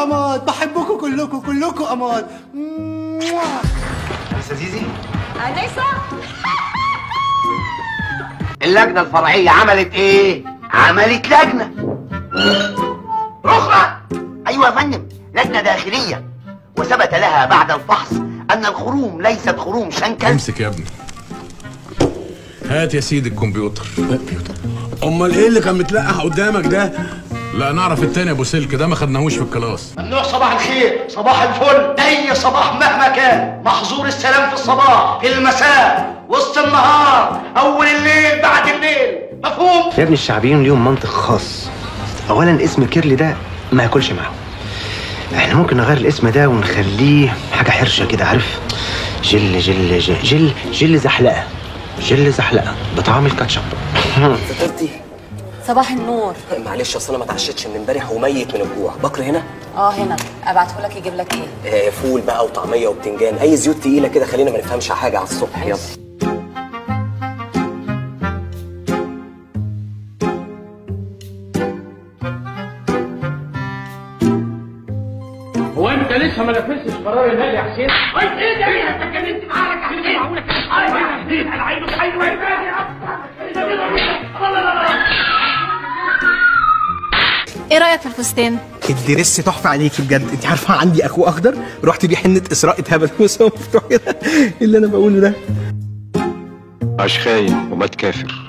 اماد بحبكم كلكم كلكم اماد استاذ زيزي أنسة اللجنة الفرعية عملت ايه؟ عملت لجنة أخرى أيوة يا فندم لجنة داخلية وثبت لها بعد الفحص أن الخروم ليست خروم شنكل امسك يا ابني هات يا سيدي الكمبيوتر امال ايه اللي كان متلقح قدامك ده لا نعرف التاني يا ابو سلك ده ما خدناهوش في الكلاس ممنوع صباح الخير صباح الفل أي صباح مهما كان محظور السلام في الصباح في المساء وسط النهار أول الليل بعد الليل مفهوم؟ يا ابني الشعبيين ليهم منطق خاص اولا اسم كيرلي ده ما ياكلش معاهم احنا ممكن نغير الاسم ده ونخليه حاجه حرشه كده عارف جل جل جل جل, جل زحلقه جل زحلقه بطعم الكاتشب فطرتي صباح النور معلش اصل انا ما اتعشتش من امبارح وميت من الجوع بكر هنا اه هنا ابعته لك يجيب لك ايه آه فول بقى وطعميه وبتنجان اي زيوت تقيله كده خلينا ما نفهمش حاجه على الصبح يلا هو انت لسه ما نفذتش قرار النادي يا حسين؟ ايه ده ايه انت اتكلمت معاك يا حسين؟ معقول يا حسين انا عايزك ايوه ايه رايك في الفستان الدرس تحفه عليكي بجد انت عارفه عندي اخو اخضر رحت بيه حنه اسراء اتهبل بس هو مفتوح كده إيه اللي انا بقوله ده عاش خاين ومات كافر